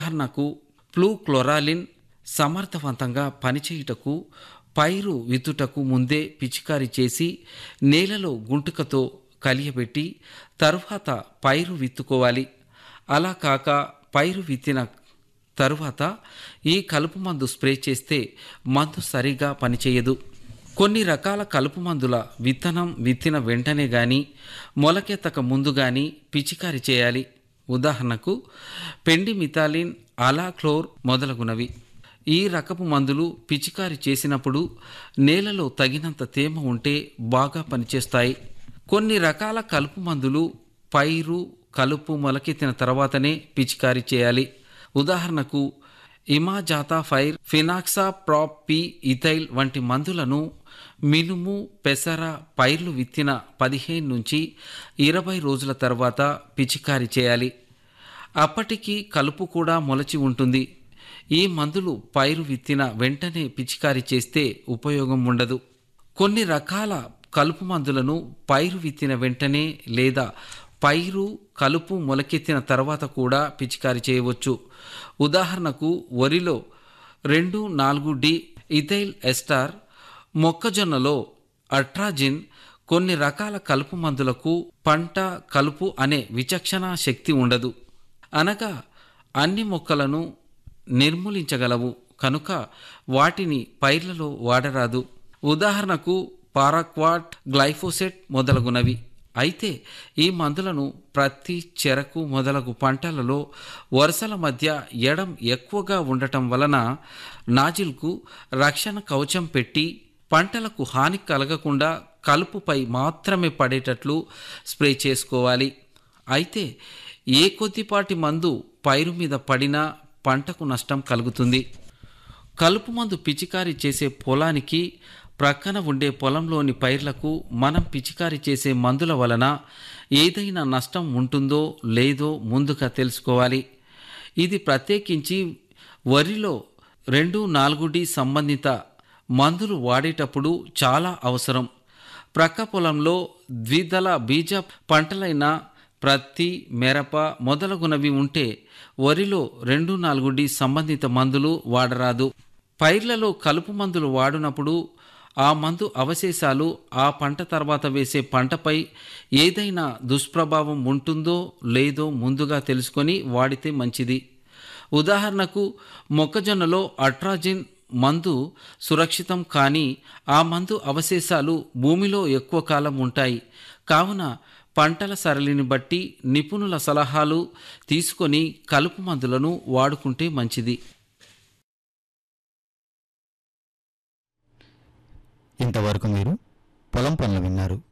ఉదాహరణకు ఫ్లూక్లోరాలిన్ సమర్థవంతంగా పనిచేయుటకు పైరు విత్తుటకు ముందే పిచికారీ చేసి నేలలో గుంటుకతో కలియబెట్టి తరువాత పైరు విత్తుకోవాలి అలా కాక పైరు విత్తిన తరువాత ఈ కలుపు మందు స్ప్రే చేస్తే మందు సరిగా పనిచేయదు కొన్ని రకాల కలుపు మందుల విత్తనం విత్తిన వెంటనే గాని మొలకెత్తక ముందు గాని పిచికారి చేయాలి ఉదాహరణకు పెండిమిథాలిన్ అలాక్లోర్ మొదలగునవి ఈ రకపు మందులు పిచికారి చేసినప్పుడు నేలలో తగినంత తేమ ఉంటే బాగా పనిచేస్తాయి కొన్ని రకాల కలుపు మందులు పైరు కలుపు మొలకెత్తిన తర్వాతనే పిచికారీ చేయాలి ఉదాహరణకు imazethapyr fenoxaprop P ethyl వంటి మందులను మినుము పెసర పైర్లు విత్తిన పదిహేను నుంచి ఇరవై రోజుల తర్వాత పిచికారీ చేయాలి అప్పటికి కలుపు కూడా మొలచి ఉంటుంది ఈ మందులు పైరు విత్తిన వెంటనే పిచికారీ చేస్తే ఉపయోగం ఉండదు కొన్ని రకాల కలుపు మందులను పైరు విత్తిన వెంటనే లేదా పైరు కలుపు మొలకెత్తిన తర్వాత కూడా పిచికారీ చేయవచ్చు ఉదాహరణకు వరిలో రెండు నాలుగు డి ఇథైల్ ఎస్టార్ మొక్కజొన్నలో అట్రాజిన్ కొన్ని రకాల కలుపు మందులకు పంట కలుపు అనే విచక్షణ శక్తి ఉండదు అనగా అన్ని మొక్కలను నిర్మూలించగలవు కనుక వాటిని పైర్లలో వాడరాదు ఉదాహరణకు పారాక్వాట్ గ్లైఫోసెట్ మొదలగునవి అయితే ఈ మందులను ప్రతి చెరకు మొదలగు పంటలలో వరుసల మధ్య ఎడం ఎక్కువగా ఉండటం వలన నాజిల్కు రక్షణ కవచం పెట్టి పంటలకు హాని కలగకుండా కలుపుపై మాత్రమే పడేటట్లు స్ప్రే చేసుకోవాలి అయితే ఏ కొద్దిపాటి మందు పైరు మీద పడినా పంటకు నష్టం కలుగుతుంది కలుపు మందు పిచికారీ చేసే పొలానికి ప్రక్కన ఉండే పొలంలోని పైర్లకు మనం పిచికారీ చేసే మందుల వలన ఏదైనా నష్టం ఉంటుందో లేదో ముందుగా తెలుసుకోవాలి ఇది ప్రత్యేకించి వరిలో రెండు నాలుగు డి సంబంధిత మందులు వాడేటప్పుడు చాలా అవసరం ప్రక్క పొలంలో ద్విదళ బీజ పంటలైన ప్రత్తి మిరప మొదలగునవి ఉంటే వరిలో రెండు నాలుగు డి సంబంధిత మందులు వాడరాదు పైర్లలో కలుపు మందులు వాడినప్పుడు ఆ మందు అవశేషాలు ఆ పంట తర్వాత వేసే పంటపై ఏదైనా దుష్ప్రభావం ఉంటుందో లేదో ముందుగా తెలుసుకొని వాడితే మంచిది ఉదాహరణకు మొక్కజొన్నలో అట్రాజిన్ మందు సురక్షితం కానీ ఆ మందు అవశేషాలు భూమిలో ఎక్కువ కాలం ఉంటాయి కావున పంటల సరళిని బట్టి నిపుణుల సలహాలు తీసుకొని కలుపు మందులను వాడుకుంటే మంచిది ఇంతవరకు మీరు పొలం పనులు విన్నారు